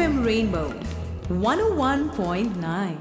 FM Rainbow 101.9.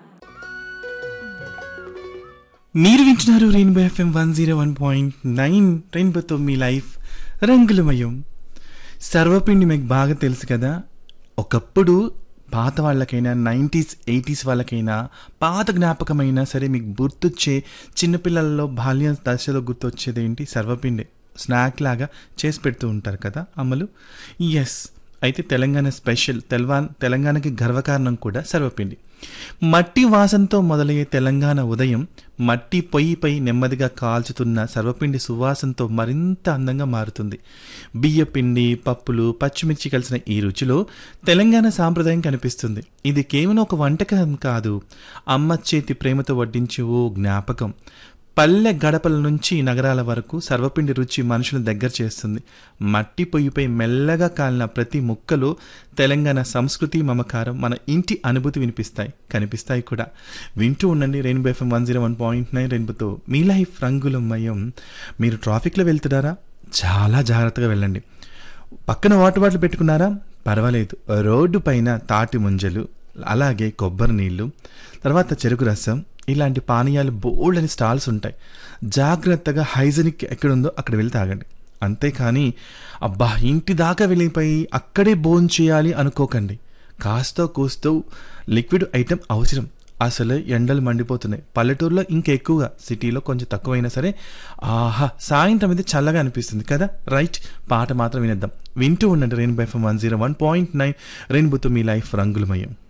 మీరు వింటున్నారు rainbow FM one zero one point nine రెయిన్బోతో మీ లైఫ్ రంగులమయం సర్వపిండి మీకు బాగా తెలుసు కదా ఒకప్పుడు పాత వాళ్ళకైనా నైంటీస్ ఎయిటీస్ వాళ్ళకైనా పాత జ్ఞాపకమైనా సరే మీకు గుర్తొచ్చే చిన్నపిల్లలలో బాల్య దశలో గుర్తొచ్చేది ఏంటి సర్వపిండి స్నాక్ లాగా చేసి పెడుతూ ఉంటారు కదా అమలు ఎస్ అయితే తెలంగాణ స్పెషల్ తెల్వా తెలంగాణకి గర్వకారణం కూడా సర్వపిండి మట్టి వాసనతో మొదలయ్యే తెలంగాణ ఉదయం మట్టి పొయ్యిపై నెమ్మదిగా కాల్చుతున్న సర్వపిండి సువాసనతో మరింత అందంగా మారుతుంది బియ్యపిండి పప్పులు పచ్చిమిర్చి కలిసిన ఈ రుచిలో తెలంగాణ సాంప్రదాయం కనిపిస్తుంది ఇది కేవలం ఒక వంటకం కాదు అమ్మ చేతి ప్రేమతో వడ్డించే ఓ జ్ఞాపకం పల్లె గడపల నుంచి నగరాల వరకు సర్వపిండి రుచి మనుషులను దగ్గర చేస్తుంది మట్టి పొయ్యిపై మెల్లగా కాలిన ప్రతి ముక్కలో తెలంగాణ సంస్కృతి మమకారం మన ఇంటి అనుభూతి వినిపిస్తాయి కనిపిస్తాయి కూడా వింటూ ఉండండి rainbow FM one zero one point nine రెయిన్బోతో మీ లైఫ్ రంగులమయం మీరు ట్రాఫిక్లో వెళ్తున్నారా చాలా జాగ్రత్తగా వెళ్ళండి పక్కన వాటర్ బాటిల్ పెట్టుకున్నారా పర్వాలేదు రోడ్డు పైన తాటి ముంజలు అలాగే కొబ్బరి నీళ్ళు తర్వాత చెరుకు రసం ఇలాంటి పానీయాలు బోల్డ్ అని స్టాల్స్ ఉంటాయి జాగ్రత్తగా హైజనిక్ ఎక్కడుందో అక్కడ వెళ్ళి తాగండి అంతేకాని అబ్బా ఇంటి దాకా వెళ్ళిపోయి అక్కడే బోన్ చేయాలి అనుకోకండి కాస్తో కూస్తూ లిక్విడ్ ఐటెం అవసరం అసలు ఎండలు మండిపోతున్నాయి పల్లెటూరులో ఇంకెక్కువగా సిటీలో కొంచెం తక్కువైనా సరే ఆహా సాయంత్రం అయితే చల్లగా అనిపిస్తుంది కదా రైట్ పాట మాత్రం వినేద్దాం వింటూ ఉండండి rainbow FM one zero one point nine రెయిన్బోతో మీ లైఫ్ రంగులమయం